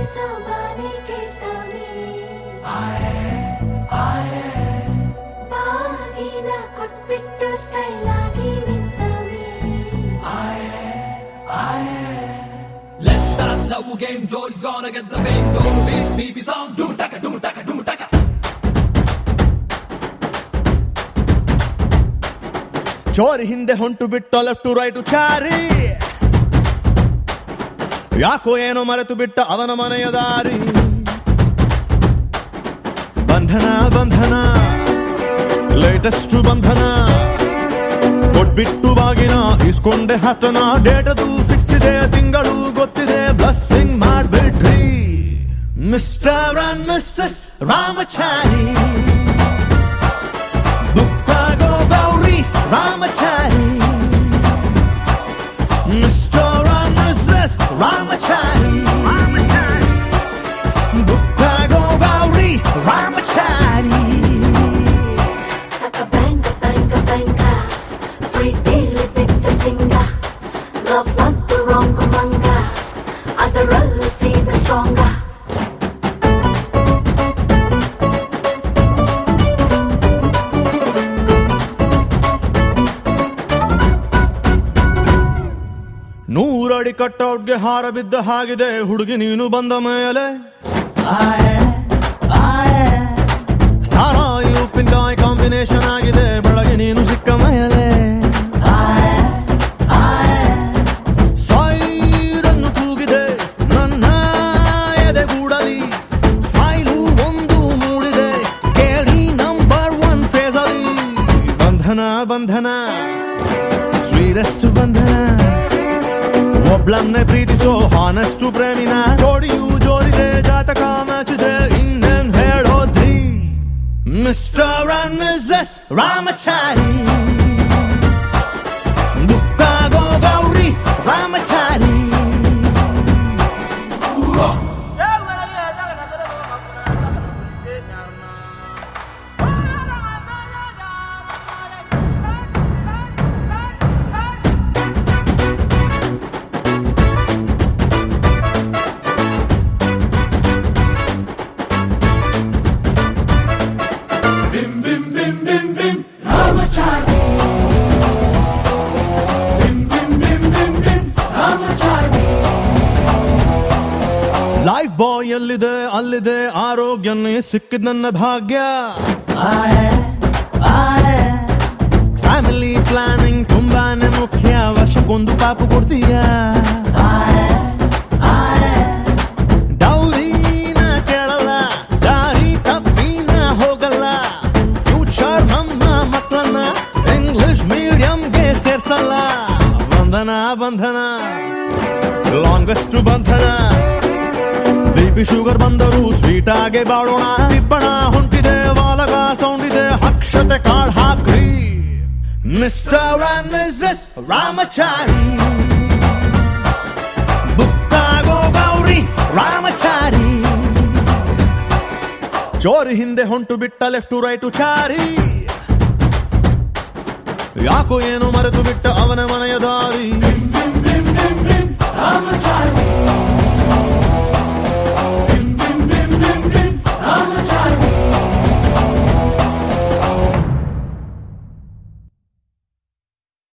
ಸೋಬಾನೆ ಕೇಳ್ತಾನೆ ಬಾಗಿನ ಕೊಟ್ಬಿಟ್ಟು ಸ್ಟೈಲ್ ಆಗಿ ನಿಂತವನೆ Let's start love game. Joy's gonna get the fame. Don't beat BB song. Doom taka, doom taka, doom taka. ಚೋರಿ ಹಿಂದೆ ಹೊಂಟು ಬಿಟ್ಟ ಲೆಫ್ಟ್ ಟು ರೈಟ್ ಚಾರಿ ಯಾಕೋ ಏನೋ ಮರೆತು ಬಿಟ್ಟ ಅವನ ಮನೆಯ ದಾರಿ ಬಂಧನ ಬಂಧನ ಲೇಟೆಸ್ಟ್ ಬಂಧನ ಕೊಟ್ಬಿಟ್ಟು ಬಾಗಿನ ಇಸ್ಕೊಂಡೆ ಹತ್ತನ ಡೇಟದು ಫಿಕ್ಸ್ ಇದೆ ತಿಂಗಳು ಗೊತ್ತಿದೆ ಬ್ಲಸ್ಸಿಂಗ್ ಮಾಡ್ಬಿಟ್ರಿ ಮಿಸ್ಟರ್ ಅಂಡ್ ಮಿಸ್ಸಸ್ ರಾಮಚಾರಿ ಬುಕ್ಕಾಗೋ Gowri Ramachari Mr and Mrs Ramachari ಬುಕ್ಕಾಗೋ ಗೌರಿ ರಾಮಚಾರಿ ಸಕ ಬ್ಯಾಂಗ ಬ್ಯಾಂಗ ಬ್ಯಾಂಗ ಪ್ರೀತಿಲಿ ಬಿದ್ದ ಸಿಂಗ ಲವ್ ಒಂದು ರಾಂಗ್ ಮಂಗ ಅದರಲ್ಲೂ ಸೀದ ಸ್ಟ್ರಾಂಗ ನೂರಡಿ ಕಟ್ಔಟ್ಗೆ ಹಾರ ಬಿದ್ದ ಹಾಗಿದೆ ಹುಡುಗಿ ನೀನು ಬಂದ ಮೇಲೆ ಸಾರಾಯಿ ಉಪ್ಪಿನಕಾಯಿ ಕಾಂಬಿನೇಷನ್ ಆಗಿದೆ ಬೆಳಗ್ಗೆ ನೀನು ಸಿಕ್ಕ ಮೇಲೆ ಸೈರನ್ನು ಕೂಗಿದೆ ನನ್ನ ಎದೆಗೂಡಲಿ ಸ್ಮೈಲು ಒಂದು ಮೂಡಿದೆ ಕೇಳಿ ನಂಬರ್ ಒನ್ ಫೇಸಲಿ ಬಂಧನ ಬಂಧನ ಸ್ವೀರೆಸ್ಟ್ ಬಂಧನ ಒಬ್ಳನ್ನೇ ಪ್ರೀತಿಸೋ ಹಾನೆಸ್ಟು ಪ್ರೇಮಿನ ಜೋಡಿಯು ಜೋರಿದೆ ಜಾತಕ ಮ್ಯಾಚಿದೆ ಇನ್ನೇನ್ ಹೇಳೋದ್ರಿ ಮಿಸ್ಟರ್ ಅಂಡ್ ಮಿಸ್ಸಸ್ ರಾಮಚಾರಿ ಮುಕ್ಕಾಗೋ Gowri Ramachari Bim bim bim bim bim. Ramachari. Bim bim bim bim bim. Ramachari. Lifebuoy ಎಲ್ಲಿದೆ ಅಲ್ಲಿದೆ ಆರೋಗ್ಯನೇ ಸಿಕ್ಕಿದ ನನ್ನ ಭಾಗ್ಯ ಫ್ಯಾಮಿಲಿ ಪ್ಲಾನಿಂಗ್ ತುಂಬಾನೇ ಮುಖ್ಯ ವರ್ಷಕ್ಕೊಂದು ಪಾಪು ಕೊಡ್ತೀಯ ಡೌರಿನ ಕೇಳಲ್ಲ ದಾರಿ ತಪ್ಪಿನ ಹೋಗಲ್ಲ ಫ್ಯೂಚರ್ ನಮ್ಮ ಮಕ್ಕಳನ್ನ ಇಂಗ್ಲಿಷ್ ಮೀಡಿಯಂಗೆ ಸೇರ್ಸಲ್ಲ ಬಂಧನ ಬಂಧನ ಲಾಂಗೆಸ್ಟ್ ಬಂಧನ ಬಿಪಿ ಶುಗರ್ ಬಂದರು ಸ್ವೀಟ್ ಆಗಿ ಬಾಳೋಣ ತಿಪ್ಪಣ ಹೊಂಟಿದೆ ವಾಲಗ ಸೌಂಡ್ ಇದೆ ಅಕ್ಷತೆ ಕಾಳ್ ಹಾಕ್ರಿ ಮಿಸ್ಟರ್ ಅಂಡ್ ಮಿಸ್ಸಸ್ ರಾಮಚಾರಿ ಬುಕ್ಕಾಗೋ ಗೌರಿ ರಾಮಚಾರಿ ಚೋರಿ ಹಿಂದೆ ಹೊಂಟು ಬಿಟ್ಟ ಲೆಫ್ಟ್ ರೈಟ್ ಚಾರಿ ಯಾಕೋ ಏನು ಮರೆತು ಬಿಟ್ಟ ಅವನ